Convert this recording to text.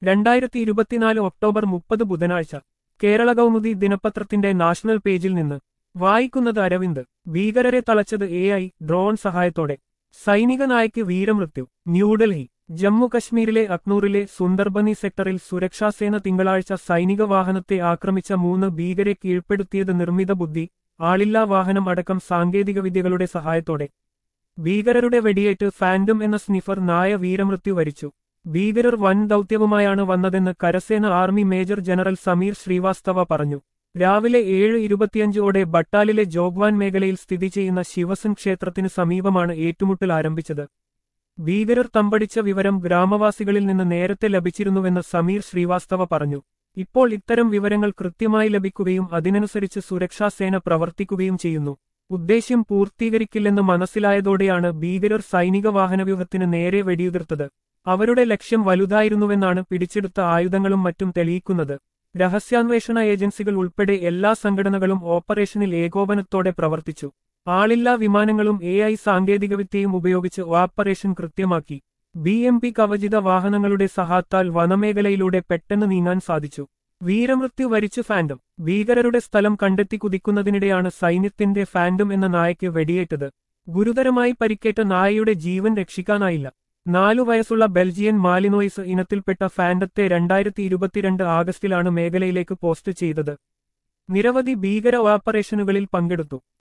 രണ്ടായിരത്തി ഇരുപത്തിനാല് ഒക്ടോബർ മുപ്പത് ബുധനാഴ്ച കേരള കൗമുദി ദിനപത്രത്തിന്റെ നാഷണൽ പേജിൽ നിന്ന് വായിക്കുന്നത് അരവിന്ദ് ഭീകരരെ തളച്ചത് എ ഐ ഡ്രോൺ സഹായത്തോടെ സൈനിക നായക്ക് വീരമൃത്യു ന്യൂഡൽഹി ജമ്മു കശ്മീരിലെ അക്നൂറിലെ സുന്ദർബനി സെക്ടറിൽ സുരക്ഷാസേന തിങ്കളാഴ്ച സൈനിക വാഹനത്തെ ആക്രമിച്ച മൂന്ന് ഭീകരെ കീഴ്പ്പെടുത്തിയത് നിർമ്മിത ബുദ്ധി ആളില്ലാ വാഹനം അടക്കം സാങ്കേതികവിദ്യകളുടെ സഹായത്തോടെ ഭീകരരുടെ വെടിയേറ്റ് ഫാൻഡം എന്ന സ്നിഫർ നായ വീരമൃത്യു വരിച്ചു ഭീകരർ വൻ ദൗത്യവുമായാണ് വന്നതെന്ന് കരസേന army major general Sameer Srivastava പറഞ്ഞു രാവിലെ ഏഴ് ഇരുപത്തിയഞ്ചോടെ ബട്ടാലിലെ ജോഗ്വാൻ മേഖലയിൽ സ്ഥിതി ചെയ്യുന്ന ശിവസൻ ക്ഷേത്രത്തിനു സമീപമാണ് ഏറ്റുമുട്ടൽ ആരംഭിച്ചത് ഭീകരർ തമ്പടിച്ച വിവരം ഗ്രാമവാസികളിൽ നിന്ന് നേരത്തെ ലഭിച്ചിരുന്നുവെന്ന് സമീർ ശ്രീവാസ്തവ പറഞ്ഞു ഇപ്പോൾ ഇത്തരം വിവരങ്ങൾ കൃത്യമായി ലഭിക്കുകയും അതിനനുസരിച്ച് സുരക്ഷാസേന പ്രവർത്തിക്കുകയും ചെയ്യുന്നു ഉദ്ദേശ്യം പൂർത്തീകരിക്കില്ലെന്ന് മനസ്സിലായതോടെയാണ് ഭീകരർ സൈനിക വാഹനവ്യൂഹത്തിന് നേരെ വെടിയുതിർത്തത് അവരുടെ ലക്ഷ്യം വലുതായിരുന്നുവെന്നാണ് പിടിച്ചെടുത്ത ആയുധങ്ങളും മറ്റും തെളിയിക്കുന്നത് രഹസ്യാന്വേഷണ ഏജൻസികൾ ഉൾപ്പെടെ എല്ലാ സംഘടനകളും ഓപ്പറേഷനിൽ ഏകോപനത്തോടെ പ്രവർത്തിച്ചു ആളില്ലാ വിമാനങ്ങളും എ ഐ സാങ്കേതികവിദ്യയും ഉപയോഗിച്ച് ഓപ്പറേഷൻ കൃത്യമാക്കി ബി എം പി കവചിത വാഹനങ്ങളുടെ സഹായത്താൽ വനമേഖലയിലൂടെ പെട്ടെന്ന് നീങ്ങാൻ സാധിച്ചു വീരമൃത്യു വരിച്ചു ഫാൻഡം ഭീകരരുടെ സ്ഥലം കണ്ടെത്തി കുതിക്കുന്നതിനിടെയാണ് സൈന്യത്തിന്റെ ഫാൻഡം എന്ന നായയ്ക്ക് വെടിയേറ്റത് ഗുരുതരമായി പരിക്കേറ്റ നായയുടെ ജീവൻ രക്ഷിക്കാനായില്ല നാലു വയസ്സുള്ള ബെൽജിയൻ മാലിനോയിസ് ഇനത്തിൽപ്പെട്ട ഫാൻഡത്തെ രണ്ടായിരത്തി ഇരുപത്തിരണ്ട് ആഗസ്റ്റിലാണ് മേഖലയിലേക്ക് പോസ്റ്റ് ചെയ്തത് നിരവധി ഭീകര ഓപ്പറേഷനുകളിൽ പങ്കെടുത്തു